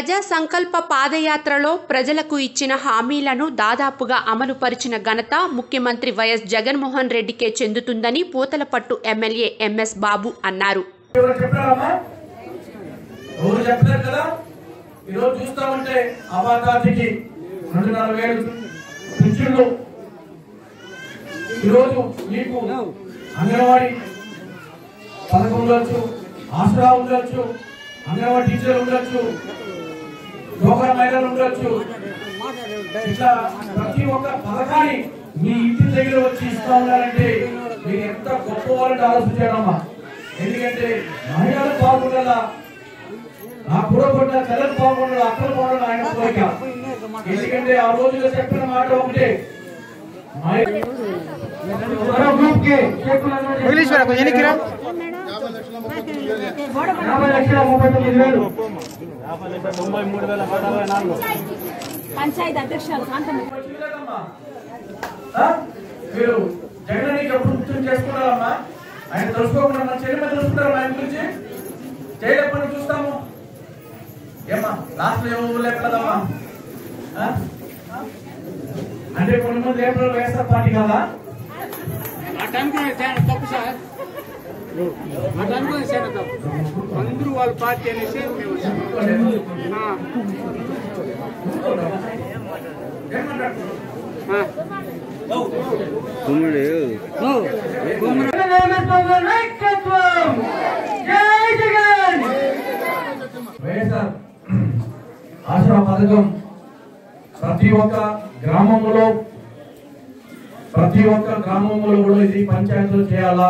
ప్రజా సంకల్ప పాదయాత్రలో ప్రజలకు ఇచ్చిన హామీలను దాదాపుగా అమలుపరిచిన ఘనత ముఖ్యమంత్రి వైఎస్ జగన్మోహన్ రెడ్డికే చెందుతుందని పూతలపట్టు ఎమ్మెల్యే ఎంఎస్ బాబు అన్నారు ఎవరు చెప్పారమ్మా ఎవరు చెప్పలేరు కదా ఈరోజు చూస్తామంటే అపాతాతికి రెండున్నర వేలు పింఛన్లు ఈరోజు మీకు అంగన్వాడీ పథకం ఉండొచ్చు ఆసరా ఉండొచ్చు అంగన్వాడీ టీచర్ ఉండొచ్చు డోకరా మహిళలు ఉండొచ్చు ఇట్లా ప్రతి ఒక్క పథకాన్ని మీ ఇంటి దగ్గర వచ్చి ఇస్తా ఉన్నారంటే మీరు ఎంత గొప్ప వాళ్ళని ఆలోచించాడమ్మా ఎందుకంటే మహిళలు బాగుండాలా నా కూడా పడ్డ చెల్లెలు బాగుండాలి అక్కలు బాగుండాలి ఆయన కోరిక ఎందుకంటే ఆ రోజులో చెప్పిన మాట ఒకటే మహి- మరో గ్రూప్ కి చెక్కులను వదిలేశ్వర కొంచెం ఎన్నికిరా యాభై లక్షల ముప్పై తొమ్మిది వేలు పంచాయతీ అధ్యక్షురాలు కాంతమ్మ వచ్చిందేనమ్మా? ఆ? మీరు జగన్ నీకు ఎప్పుడు గుర్తు చేసుకున్నారమ్మా ఆయన తెలుసుకోకుండా మన చెల్లి మీద తెలుసుకుంటారు ఆయన గురించి చేయలేకపోయినా చూస్తాము ఏమ్మా లాస్ట్ లో ఏమో లేపలేదమ్మా ఆ? అంటే కొన్ని మంది రేపు వేస్తారు పార్టీ కదా ఆ టైంకి చాలా తప్పు సార్ ఆ టైంకి చాలా తప్పు అందరూ వాళ్ళ పార్టీ అనేసి మేము ఆ, ఏమంటారు ఆ. వైఎస్ఆర్ ఆశ్రమ పథకం ప్రతి ఒక్క గ్రామంలో ప్రతి ఒక్క గ్రామంలో కూడా ఇది పంచాయతీలు చేయాలా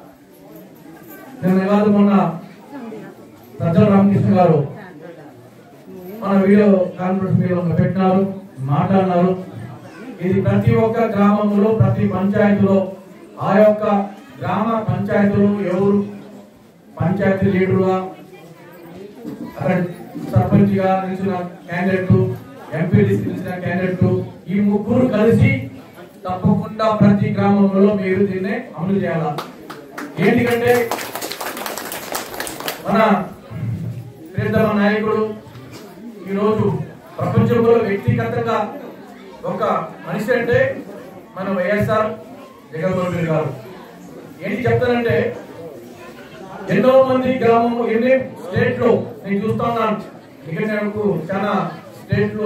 నేను కాదు మొన్న సజ్జల రామకృష్ణ గారు మన వీడియో కాన్ఫరెన్స్ మీద పెట్టినారు మాట్లాడినారు ఇది ప్రతి ఒక్క గ్రామంలో ప్రతి పంచాయతీలో ఆ యొక్క గ్రామ పంచాయతీలు ఎవరు పంచాయతీ లీడరుగా అక్కడ సర్పంచ్ గా నిలిచిన క్యాండిడేట్ ఎంపీడీసీ నిలిచిన క్యాండిడేట్ ఈ ముగ్గురు కలిసి తప్పకుండా ప్రతి గ్రామంలో మీరు దీన్ని అమలు చేయాల ఏంటికంటే మన ప్రియతమ నాయకుడు ఈరోజు ప్రపంచంలో వ్యక్తిగతంగా ఒక మనిషి అంటే మన వైఎస్ఆర్ జగన్మోహన్ రెడ్డి గారు ఏంటి చెప్తానంటే ఎన్నో మంది గ్రామం ఎన్ని స్టేట్ లో నేను చూస్తా ఉన్నాను ఎందుకంటే నాకు చాలా స్టేట్లు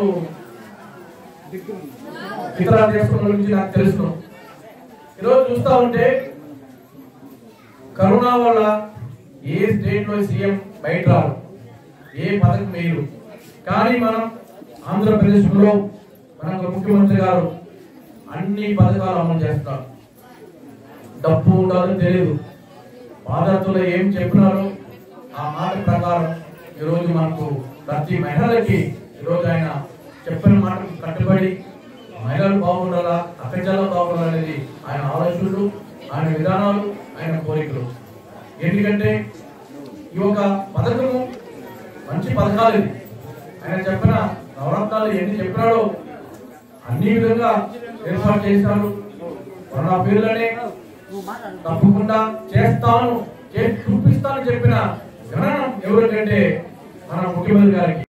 ఇతర దేశం గురించి నాకు తెలుసు ఈరోజు చూస్తా ఉంటే కరోనా వల్ల ఏ స్టేట్ లో సీఎం బయట రారు ఏ పథకం వేయరు కానీ మనం ఆంధ్రప్రదేశ్ లో మన ముఖ్యమంత్రి గారు అన్ని పథకాలు అమలు చేస్తారు డబ్బు ఉండాలని తెలియదు పాదయాత్రలో ఏం చెప్పినారో ఆ మాట ప్రకారం ఈరోజు మనకు ప్రతి మహిళలకి ఈరోజు ఆయన చెప్పిన మాటకు కట్టుబడి మహిళలు బాగుండాలా అక్కజాలు బాగుండాలనేది ఆయన ఆలోచనలు ఆయన విధానాలు ఆయన కోరికలు ఎందుకంటే ఈ యొక్క పథకము మంచి పథకాలు ఇది ఆయన చెప్పిన నవరత్నాలు ఎన్ని చెప్పినాడో అన్ని విధంగా ఏర్పాటు చేశారు కరోనా పేర్లనే తప్పకుండా చేస్తాను చేసి చూపిస్తాను చెప్పిన గణనం ఎవరికంటే మన ముఖ్యమంత్రి గారికి